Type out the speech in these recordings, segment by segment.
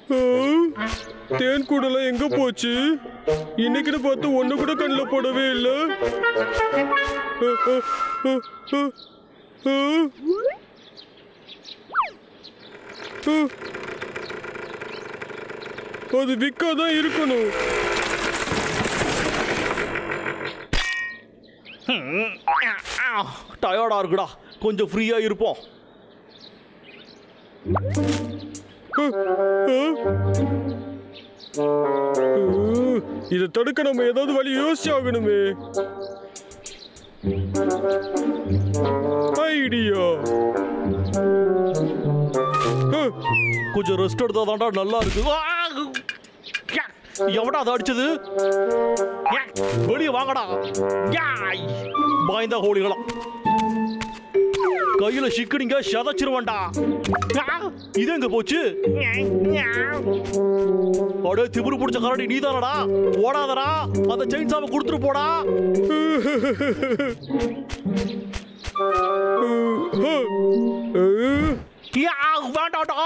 ஆ, தேன் கூடலாம் எங்க போச்சு இன்னைக்குன்னு பார்த்து ஒண்ணு கூட கண்ணில் போடவே இல்லை ஆ, ஆ, ஆ, ஆ, ஆ. ஆ. அது விக்காதான் இருக்கணும் டயர்டா இருக்குடா கொஞ்சம் ஃப்ரீயா இருப்போம் இதை தடுக்க நம்ம ஏதாவது வழி யோசிச்சு ஆகணுமே ஐடியா கொஞ்சம் ரெஸ்ட் எடுத்தா தான்டா நல்லா இருக்கு ஆ! யா! எவன்டா அதை அடிச்சது யா! வெளியே வாங்கடா யாய்! பாய்ந்தா ஹோலிகளா கையில சிக்கடிங்க சதைச்சிருவான்டா ஆ! இது எங்க போச்சு அடே திமிரு பிடிச்ச கரடி நீதானடா ஓடாதடா அந்த செயின் சாம கொடுத்துட்டு போடா யா! வேண்டாம்டா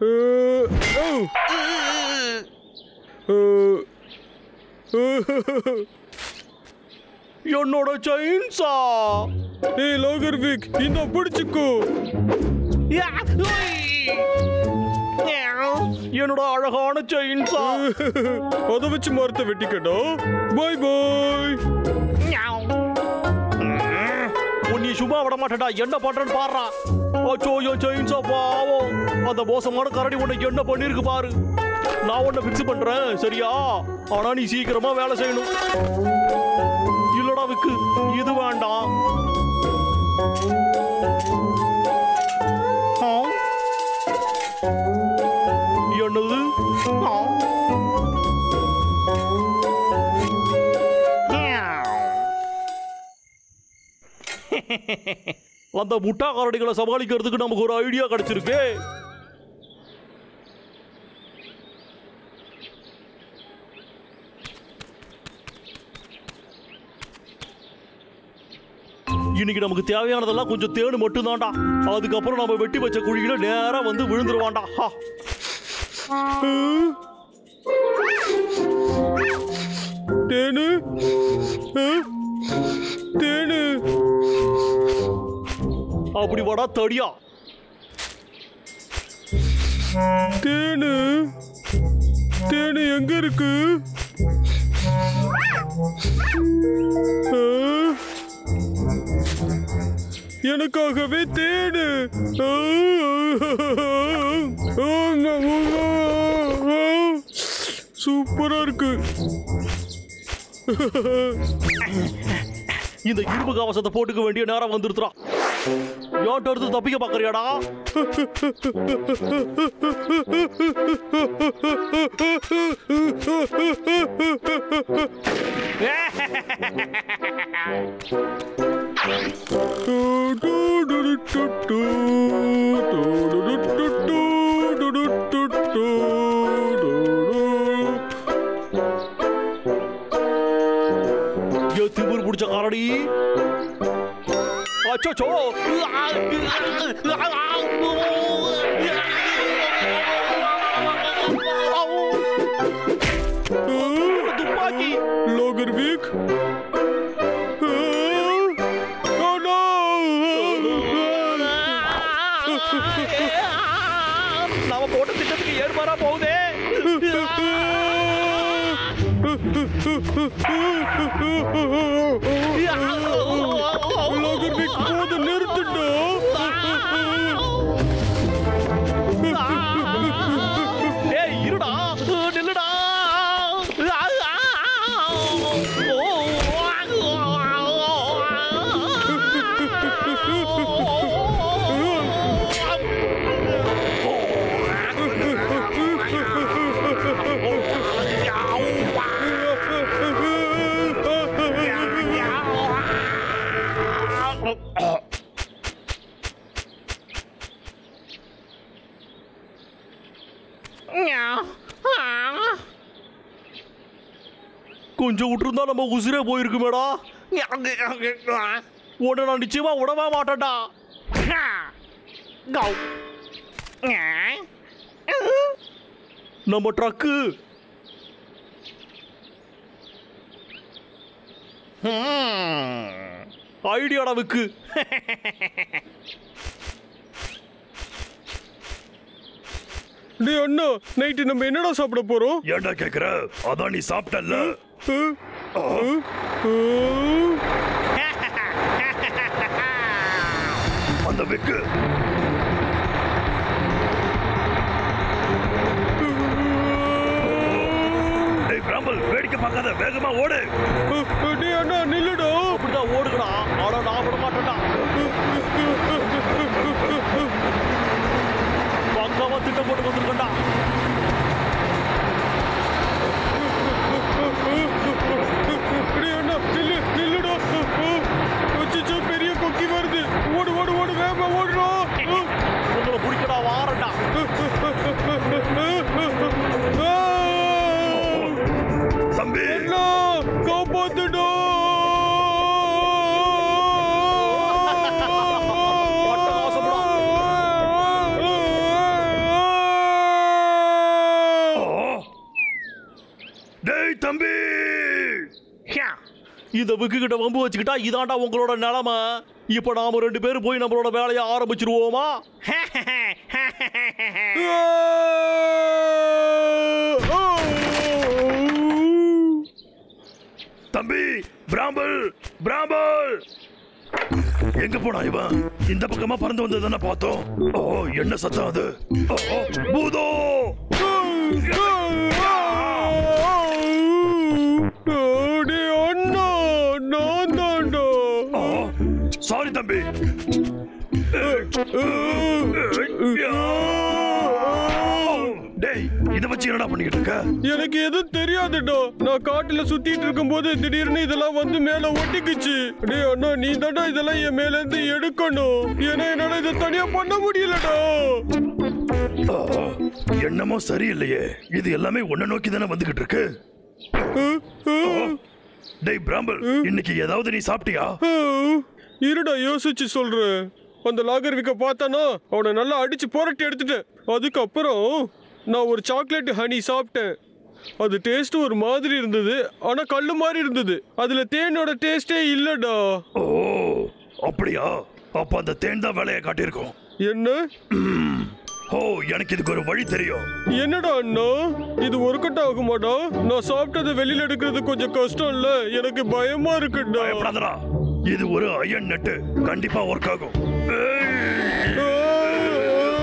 என்னோட செயின்ஸா ஏய் லோகர்விக் இந்த பிடிச்சுக்கோ யா! உய்! என்னோட அழகான செயின்ஸா அதை வச்சு மரத்தை வெட்டிக்கடா பாய் பாய் உன்னை சும்மா விட மாட்டேடா என்ன பண்றேன்னு பாடுறா அச்சோ என் செயின்ஸா பாவம் அந்த மோசமான கரடி உன்னை என்ன பண்ணிருக்கு பாரு நான் உன்னை ஃபிக்ஸ் பண்றேன் சரியா ஆனா நீ சீக்கிரமா வேலை செய்யணும் இல்லடா விக்கு இது வேண்டாம் ஆ? என்னது ஆ? அந்த முட்டா கரடிகளை சமாளிக்கிறதுக்கு நமக்கு ஒரு ஐடியா கிடைச்சிருக்கு இன்னைக்கு நமக்கு தேவையானதெல்லாம் கொஞ்சம் தேடு மட்டும்தான்டா அதுக்கப்புறம் நம்ம வெட்டி வச்ச குழியில நேரா வந்து விழுந்துருவான்டா ஹா. தேனு ஆ? தேனு அப்படி வாடா தடியா தேனு தேனு எங்க இருக்கு ஆ? எனக்காகவே தேனு ஆ, சூப்பரா இருக்கு இந்த இரும்பு கவசத்தை போட்டுக்க வேண்டிய நேரம் வந்துருத்துறான் யார்கிட்ட இருந்து தப்பிக்க பாக்குறியாடா ஏ திமிர் பிடிச்ச கரடி அச்சோ துப்பாக்கி லோகர்விக் நாம போட்ட திட்டத்துக்கு ஏற்பாடா போகுதே லோகர்விக் போது நிறுத்துட்டோ ஏய் இருடா நில்லுடா கொஞ்சம் விட்டுருந்தா நம்ம உசிரே போயிருக்குமேடா உன்னை நான் நிச்சயமா விடவே மாட்டேன்டா நம்ம ட்ரக்கு ஐடியாடா விக்கு டேய் அண்ணா நைட்டு நம்ம என்னடா சாப்பிட போறோம் ஏன்டா கேக்குற அதான் நீ சாப்பிட்டல்ல அஹ், அஹ், அந்த விக்கு டேய் பிராமல் வேடிக்கை பார்க்காத வேகமா ஓடு அஹ், அஹ், டேய் அண்ணா நில்லுடா அப்படிதான் ஓடுகடா ஆனா நான் விட மாட்டேன்டா பக்காவா திட்டம் போட்டு வந்திருக்கேன்டா டேய் அண்ணா நில்லு நில்லுடா அச்சச்சோ பெரிய கொக்கி வருது ஓடு ஓடு ஓடு வேகமா ஓடுறா உங்களை பிடிக்கடா வாரண்டா தம்பி அண்ணா காப்பாத்துடா பட்டவாசம்டா. ஆ. டேய் தம்பி ஹ்யா. இந்த விக்கு கிட்ட வம்பு வச்சுக்கிட்டா இதாண்டா உங்களோட நிலைமை இப்ப நாம ரெண்டு பேரும் போய் நம்மளோட வேலையை ஆரம்பிச்சிருவோமா தம்பி பிராம்பல் பிராம்பல் எங்க போனா இவன் இந்த பக்கமா பறந்து வந்ததுன்னு பார்த்தோம் ஓ என்ன சத்தம் அது ஓ, பூதோ டேய் அண்ணா நான் தான்டா சாரி தம்பி டேய் இத வச்சு என்னடா பண்ணிக்கிட்டு இருக்க எனக்கு எதுவும் தெரியாதுடா நான் காட்டுல சுத்திட்டு இருக்கும்போது திடீர்னு இதெல்லாம் வந்து மேல ஒட்டிக்குச்சு டேய் அண்ணா நீ தான்டா இதெல்லாம் என் மேல இருந்து எடுக்கணும் ஏன்னா என்னால இதை தனியா பண்ண முடியலடா ஆ, என்னமோ சரியில்லையே இது எல்லாமே உன்னை நோக்கி தானே வந்துகிட்டு இருக்கு அஹ், அஹ், டேய் பிராம்பல் இன்னைக்கு ஏதாவது நீ சாப்பிட்டியா அஹ். இருடா யோசிச்சு சொல்றேன் அந்த லாகர்விக்க பார்த்தானா அவனை நல்லா அடிச்சு புரட்டி எடுத்துட்டேன் அதுக்கப்புறம் நான் ஒரு சாக்லேட் ஹனி சாப்பிட்டேன் அது டேஸ்ட் ஒரு மாதிரி இருந்தது ஆனா கல்லு மாதிரி இருந்தது அதுல தேனோட டேஸ்டே இல்லடா ஓ அப்படியா அப்ப அந்த தேன் தான் வேலையை காட்டியிருக்கோம் என்ன ஓ எனக்கு இதுக்கு ஒரு வழி தெரியும் என்னடா அண்ணா இது ஒர்க் அவுட் ஆகுமாடா நான் சாப்பிட்டதை வெளியில எடுக்கிறது கொஞ்சம் கஷ்டம் இல்ல எனக்கு பயமா இருக்குடா பயப்படாதடா இது ஒரு அயன் நெட்டு கண்டிப்பா ஒர்க் ஆகும் ஏய்,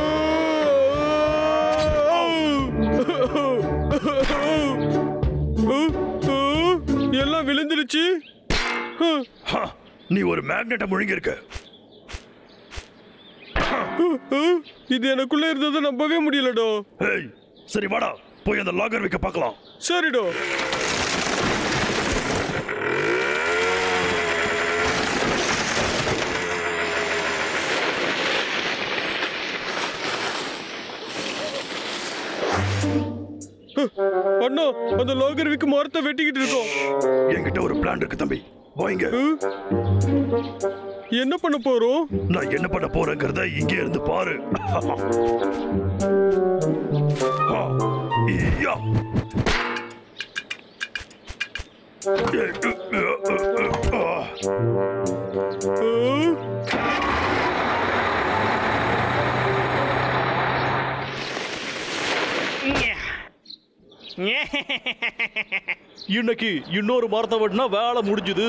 எல்லாம் விழுந்துருச்சு ஹா, நீ ஒரு மேக்னெட்டை முழுங்கி இருக்க இது எனக்குள்ள இருந்ததை நம்பவே முடியலடா ஏய் சரி வாடா போய் அந்த லாகர் வைக்க பார்க்கலாம் சரிடா அண்ணா அந்த லாகர்விக்கு மரத்தை வெட்டிக்கிட்டு இருக்கோம் என்கிட்ட ஒரு பிளான் இருக்கு தம்பி வாங்க ஹம்? என்ன பண்ண போறோம் நான் என்ன பண்ண போறேங்கிறத இங்கே இருந்து பாரு ஆ, ஈயா. ஏ, உ, உ, உ, உ, ஆ. ஹம்? இன்னைக்கு இன்னொரு மரத்தை வெட்டினா வேலை முடிஞ்சுது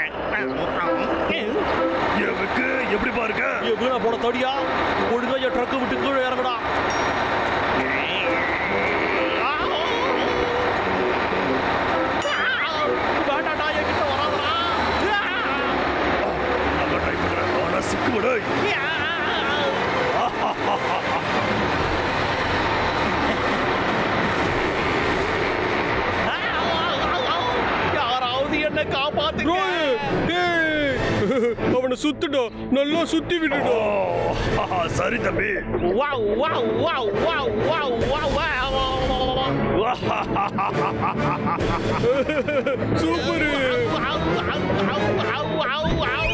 எனக்கு எப்படி பாருங்க ஏய், வீணா போட தடியா ஒழுங்கா என் ட்ரக்கை விட்டு கீழே இறங்குடா வேண்டாடா என்கிட்ட வராதடா நல்லா ட்ரை பண்றேன் ஆனா சிக்கு விடு யாராவது என்ன காப்பாத்துங்க ரோய், டேய். அவனை சுத்துடா நல்லா சுத்தி விடுடா ஓ, சரி தம்பி wow wow wow wow wow wow wow super wow wow wow wow wow